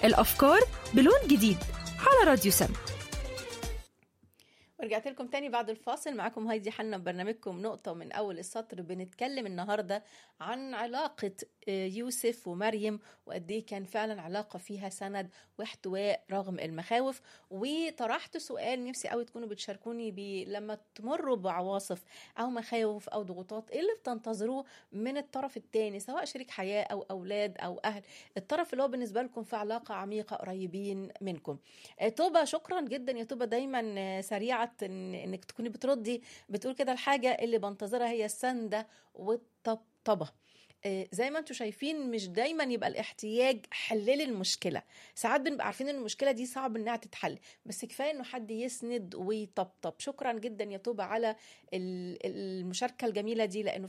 الأفكار بلون جديد على راديو سم ورجعت لكم تاني بعد الفاصل معاكم هايدي حنا ببرنامجكم نقطة من أول السطر بنتكلم النهاردة عن علاقة يوسف ومريم وقد إيه كان فعلا علاقة فيها سند واحتواء رغم المخاوف وطرحت سؤال نفسي قوي تكونوا بتشاركوني بيه لما تمروا بعواصف أو مخاوف أو ضغوطات إيه اللي بتنتظروه من الطرف التاني سواء شريك حياة أو أولاد أو أهل الطرف اللي هو بالنسبة لكم في علاقة عميقة قريبين منكم توبة شكرا جدا يا توبة دايما سريعة إن انك تكوني بتردي بتقول كده الحاجه اللي بنتظرها هي السنده والطبطبه زي ما انتم شايفين مش دايما يبقى الاحتياج حلل المشكله ساعات بنبقى عارفين ان المشكله دي صعب انها تتحل بس كفايه انه حد يسند ويطبطب شكرا جدا يا توبه على المشاركه الجميله دي لانه